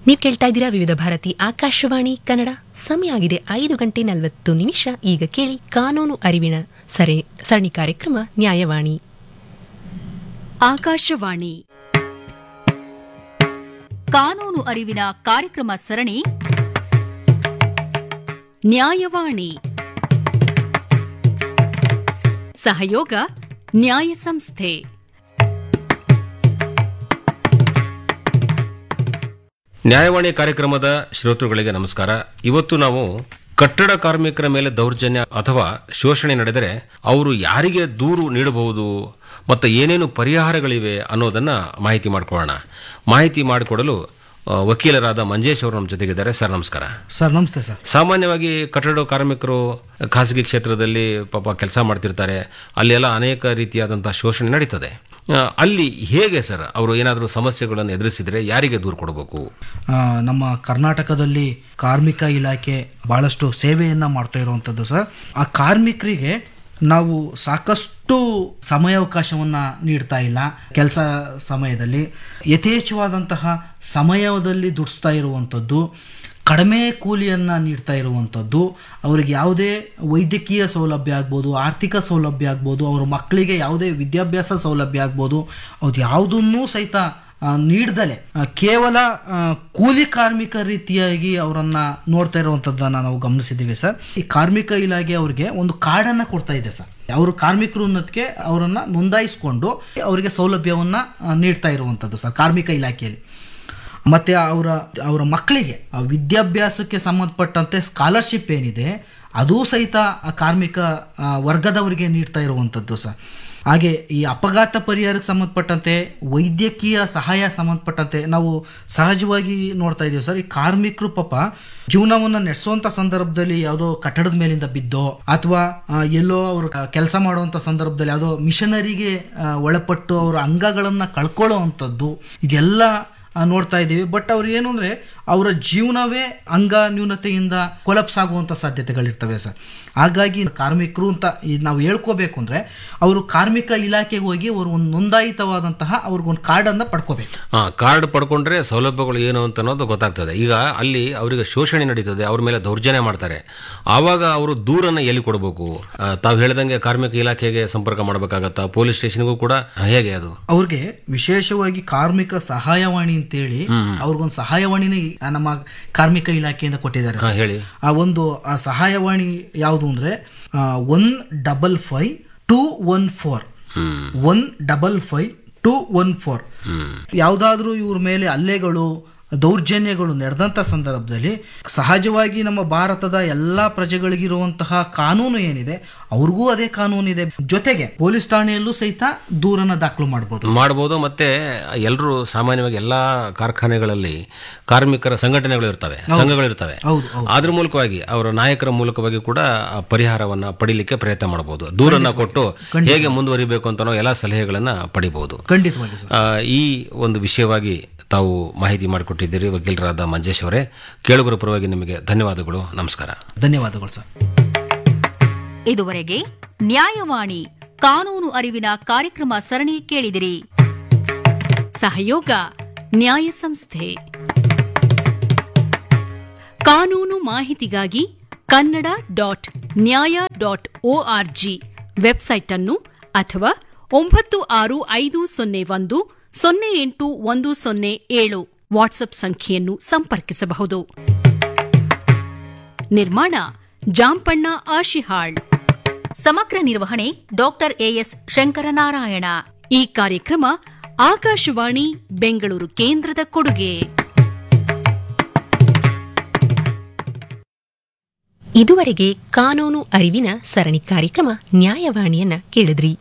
ನೀವು ಕೇಳ್ತಾ ಇದ್ದೀರಾ ವಿವಿಧ ಭಾರತಿ ಆಕಾಶವಾಣಿ ಕನ್ನಡ ಸಮಯ ಆಗಿದೆ ಐದು ಗಂಟೆ ನಲವತ್ತು ನಿಮಿಷ ಈಗ ಕೇಳಿ ಕಾನೂನು ಅರಿವಿನ ಸರಿ ಸರಣಿ ಕಾರ್ಯಕ್ರಮ ನ್ಯಾಯವಾಣಿ ಆಕಾಶವಾಣಿ ಕಾನೂನು ಅರಿವಿನ ಕಾರ್ಯಕ್ರಮ ಸರಣಿ ನ್ಯಾಯವಾಣಿ ಸಹಯೋಗ ನ್ಯಾಯ ಸಂಸ್ಥೆ ನ್ಯಾಯವಾಣಿ ಕಾರ್ಯಕ್ರಮದ ಶ್ರೋತೃಗಳಿಗೆ ನಮಸ್ಕಾರ ಇವತ್ತು ನಾವು ಕಟ್ಟಡ ಕಾರ್ಮಿಕರ ಮೇಲೆ ದೌರ್ಜನ್ಯ ಅಥವಾ ಶೋಷಣೆ ನಡೆದರೆ ಅವರು ಯಾರಿಗೆ ದೂರು ನೀಡಬಹುದು ಮತ್ತು ಏನೇನು ಪರಿಹಾರಗಳಿವೆ ಅನ್ನೋದನ್ನ ಮಾಹಿತಿ ಮಾಡ್ಕೊಳ್ಳೋಣ ಮಾಹಿತಿ ಮಾಡಿಕೊಡಲು ಆ, ವಕೀಲರಾದ ಮಂಜೇಶ್ ಅವರು ನಮ್ಮ ಜೊತೆಗಿದ್ದಾರೆ ಸರ್ ನಮಸ್ಕಾರ ಸರ್ ನಮಸ್ತೆ ಸರ್ ಸಾಮಾನ್ಯವಾಗಿ ಕಟ್ಟಡ ಕಾರ್ಮಿಕರು ಖಾಸಗಿ ಕ್ಷೇತ್ರದಲ್ಲಿ ಪಾಪ ಕೆಲಸ ಮಾಡ್ತಿರ್ತಾರೆ ಅಲ್ಲೆಲ್ಲ ಅನೇಕ ರೀತಿಯಾದಂತಹ ಶೋಷಣೆ ನಡೀತದೆ ಆ, ಅಲ್ಲಿ ಹೇಗೆ ಸರ್ ಅವರು ಏನಾದರೂ ಸಮಸ್ಯೆಗಳನ್ನು ಎದುರಿಸಿದ್ರೆ ಯಾರಿಗೆ ದೂರು ಕೊಡಬೇಕು ಆ, ನಮ್ಮ ಕರ್ನಾಟಕದಲ್ಲಿ ಕಾರ್ಮಿಕ ಇಲಾಖೆ ಬಹಳಷ್ಟು ಸೇವೆಯನ್ನ ಮಾಡ್ತಾ ಇರುವಂಥದ್ದು ಸರ್ ಆ ಕಾರ್ಮಿಕರಿಗೆ ನಾವು ಸಾಕಷ್ಟು ಸಮಯಾವಕಾಶವನ್ನ ನೀಡ್ತಾ ಇಲ್ಲ ಕೆಲಸ ಸಮಯದಲ್ಲಿ ಯಥೇಚ್ಛವಾದಂತಹ ಸಮಯದಲ್ಲಿ ದುಡಿಸ್ತಾ ಇರುವಂಥದ್ದು ಕಡಿಮೆ ಕೂಲಿಯನ್ನು ನೀಡ್ತಾ ಇರುವಂಥದ್ದು ಅವರಿಗೆ ಯಾವುದೇ ವೈದ್ಯಕೀಯ ಸೌಲಭ್ಯ ಆಗ್ಬೋದು ಆರ್ಥಿಕ ಸೌಲಭ್ಯ ಆಗ್ಬೋದು ಅವ್ರ ಮಕ್ಕಳಿಗೆ ಯಾವುದೇ ವಿದ್ಯಾಭ್ಯಾಸ ಸೌಲಭ್ಯ ಆಗ್ಬೋದು ಅದು ಯಾವುದನ್ನೂ ಸಹಿತ ಆ, ನೀಡ್ದಲೆ ಆ, ಕೇವಲ ಆ, ಕೂಲಿ ಕಾರ್ಮಿಕ ರೀತಿಯಾಗಿ ಅವರನ್ನ ನೋಡ್ತಾ ಇರುವಂಥದ್ದನ್ನ ನಾವು ಗಮನಿಸಿದ್ದೀವಿ ಸರ್ ಈ ಕಾರ್ಮಿಕ ಇಲಾಖೆ ಅವರಿಗೆ ಒಂದು ಕಾರ್ಡನ್ನ ಕೊಡ್ತಾ ಇದೆ ಸರ್ ಅವರು ಕಾರ್ಮಿಕರು ಅನ್ನೋದಕ್ಕೆ ಅವರನ್ನ ನೋಂದಾಯಿಸಿಕೊಂಡು ಅವರಿಗೆ ಸೌಲಭ್ಯವನ್ನ ಆ, ನೀಡ್ತಾ ಇರುವಂಥದ್ದು ಸರ್ ಕಾರ್ಮಿಕ ಇಲಾಖೆಯಲ್ಲಿ ಮತ್ತೆ ಅವರ ಅವರ ಮಕ್ಕಳಿಗೆ ಆ ವಿದ್ಯಾಭ್ಯಾಸಕ್ಕೆ ಸಂಬಂಧಪಟ್ಟಂತೆ ಸ್ಕಾಲರ್ಶಿಪ್ ಏನಿದೆ ಅದೂ ಸಹಿತ ಆ ಕಾರ್ಮಿಕ ಆ, ವರ್ಗದವರಿಗೆ ನೀಡ್ತಾ ಇರುವಂಥದ್ದು ಸರ್ ಹಾಗೆ ಈ ಅಪಘಾತ ಪರಿಹಾರಕ್ಕೆ ಸಂಬಂಧಪಟ್ಟಂತೆ ವೈದ್ಯಕೀಯ ಸಹಾಯ ಸಂಬಂಧಪಟ್ಟಂತೆ ನಾವು ಸಹಜವಾಗಿ ನೋಡ್ತಾ ಇದ್ದೀವಿ ಸರ್ ಈ ಕಾರ್ಮಿಕರು ಪಾಪ ಜೀವನವನ್ನು ನಡೆಸುವಂತ ಸಂದರ್ಭದಲ್ಲಿ ಯಾವುದೋ ಕಟ್ಟಡದ ಮೇಲಿಂದ ಬಿದ್ದೋ ಅಥವಾ ಎಲ್ಲೋ ಅವರು ಕೆಲಸ ಮಾಡುವಂತ ಸಂದರ್ಭದಲ್ಲಿ ಯಾವುದೋ ಮಿಷನರಿಗೆ ಆ, ಒಳಪಟ್ಟು ಅವರ ಅಂಗಗಳನ್ನ ಕಳ್ಕೊಳ್ಳೋ ಅಂಥದ್ದು ಇದೆಲ್ಲ ಆ, ನೋಡ್ತಾ ಇದ್ದೀವಿ ಬಟ್ ಅವ್ರು ಏನು ಅಂದ್ರೆ ಅವರ ಜೀವನವೇ ಅಂಗ ನ್ಯೂನತೆಯಿಂದ ಕೊಲಪ್ಸ್ ಆಗುವಂತ ಸಾಧ್ಯತೆಗಳಿರ್ತವೆ ಸರ್ ಹಾಗಾಗಿ ಕಾರ್ಮಿಕರು ಅಂತ ಈ ನಾವು ಹೇಳ್ಕೋಬೇಕು ಅಂದ್ರೆ ಅವರು ಕಾರ್ಮಿಕ ಇಲಾಖೆಗೆ ಹೋಗಿ ಅವರು ಒಂದು ನೋಂದಾಯಿತವಾದಂತಹ ಅವ್ರಿಗೊಂದು ಕಾರ್ಡ್ ಅನ್ನ ಪಡ್ಕೋಬೇಕು ಆ ಕಾರ್ಡ್ ಪಡ್ಕೊಂಡ್ರೆ ಸೌಲಭ್ಯಗಳು ಏನು ಅಂತ ಅನ್ನೋದು ಗೊತ್ತಾಗ್ತದೆ ಈಗ ಅಲ್ಲಿ ಅವರಿಗೆ ಶೋಷಣೆ ನಡೀತದೆ ಅವ್ರ ಮೇಲೆ ದೌರ್ಜನ್ಯ ಮಾಡ್ತಾರೆ ಆವಾಗ ಅವರು ದೂರನ್ನ ಎಲ್ಲಿ ಕೊಡಬೇಕು ಆ, ತಾವು ಹೇಳ್ದಂಗೆ ಕಾರ್ಮಿಕ ಇಲಾಖೆಗೆ ಸಂಪರ್ಕ ಮಾಡಬೇಕಾಗತ್ತಾ ಪೊಲೀಸ್ ಸ್ಟೇಷನ್ಗೂ ಕೂಡ ಹೇಗೆ ಅದು ಅವ್ರಿಗೆ ವಿಶೇಷವಾಗಿ ಕಾರ್ಮಿಕ ಸಹಾಯವಾಣಿ ಅಂತೇಳಿ ಅವ್ರಿಗೊಂದು ಸಹಾಯವಾಣಿನೇ ಆ ನಮ್ಮ ಕಾರ್ಮಿಕ ಇಲಾಖೆಯಿಂದ ಕೊಟ್ಟಿದ್ದಾರೆ ಹಾ ಸರ್. ಹೇಳಿ ಆ ಒಂದು ಆ ಸಹಾಯವಾಣಿ ಯಾವುದು ಅಂದ್ರೆ one double five two one four hmm one double five two one four hmm ಯಾವುದಾದ್ರೂ ಇವ್ರ ಮೇಲೆ ಹಲ್ಲೆಗಳು ದೌರ್ಜನ್ಯಗಳು ನಡೆದಂಥ ಸಂದರ್ಭದಲ್ಲಿ ಸಹಜವಾಗಿ ನಮ್ಮ ಭಾರತದ ಎಲ್ಲ ಪ್ರಜೆಗಳಿಗಿರುವಂತಹ ಕಾನೂನು ಏನಿದೆ ಅವ್ರಿಗೂ ಅದೇ ಕಾನೂನು ಇದೆ ಜೊತೆಗೆ ಪೊಲೀಸ್ ಠಾಣೆಯಲ್ಲೂ ಸಹಿತ ದೂರನ್ನ ದಾಖಲು ಮಾಡಬಹುದು ಮಾಡ್ಬೋದು ಮತ್ತೆ ಎಲ್ಲರೂ ಸಾಮಾನ್ಯವಾಗಿ ಎಲ್ಲಾ ಕಾರ್ಖಾನೆಗಳಲ್ಲಿ ಕಾರ್ಮಿಕರ ಸಂಘಟನೆಗಳು ಇರ್ತವೆ ಸಂಘಗಳು ಇರ್ತವೆ ಹೌದು ಹೌದು ಅದ್ರ ಮೂಲಕವಾಗಿ ಅವರ ನಾಯಕರ ಮೂಲಕವಾಗಿ ಕೂಡ ಆ ಪರಿಹಾರವನ್ನ ಪಡಿಲಿಕ್ಕೆ ಪ್ರಯತ್ನ ಮಾಡಬಹುದು ದೂರನ್ನ ಕೊಟ್ಟು ಹೇಗೆ ಮುಂದುವರಿಬೇಕು ಅಂತ ಎಲ್ಲ ಸಲಹೆಗಳನ್ನ ಪಡಿಬಹುದು ಖಂಡಿತವಾಗಿ ಸರ್ ಆ, ಈ ಒಂದು ವಿಷಯವಾಗಿ ತಾವು ಮಾಹಿತಿ ಮಾಡಿಕೊಟ್ಟಿದ್ದೀರಿ ವಕೀಲರಾದ ಮಂಜೇಶ್ ಅವರೇ ಕೇಳುಗರ ಪರವಾಗಿ ನಿಮಗೆ ಧನ್ಯವಾದಗಳು ನಮಸ್ಕಾರ ಧನ್ಯವಾದಗಳು ಸರ್ ಇದುವರೆಗೆ ನ್ಯಾಯವಾಣಿ ಕಾನೂನು ಅರಿವಿನ ಕಾರ್ಯಕ್ರಮ ಸರಣಿ ಕೇಳಿದಿರಿ ಸಹಯೋಗ ನ್ಯಾಯ ಸಂಸ್ಥೆ ಕಾನೂನು ಮಾಹಿತಿಗಾಗಿ Kannada dot Nyaya dot ORG website ಅನ್ನು ಅಥವಾ ಒಂಬತ್ತು ಆರು ಐದು ಸೊನ್ನೆ ಒಂದು ಸೊನ್ನೆ ಎಂಟು ಒಂದು ಸೊನ್ನೆ ಏಳು ವಾಟ್ಸ್ಆಪ್ ಸಂಖ್ಯೆಯನ್ನು ಸಂಪರ್ಕಿಸಬಹುದು ನಿರ್ಮಾಣ ಜಾಂಪಣ್ಣ ಆಶಿಹಾಳ್ ಸಮಗ್ರ ನಿರ್ವಹಣೆ ಡಾಕ್ಟರ್ ಎಎಸ್ ಶಂಕರನಾರಾಯಣ ಈ ಕಾರ್ಯಕ್ರಮ ಆಕಾಶವಾಣಿ ಬೆಂಗಳೂರು ಕೇಂದ್ರದ ಕೊಡುಗೆ ಇದುವರೆಗೆ ಕಾನೂನು ಅರಿವಿನ ಸರಣಿ ಕಾರ್ಯಕ್ರಮ ನ್ಯಾಯವಾಣಿಯನ್ನ ಕೇಳಿದ್ರಿ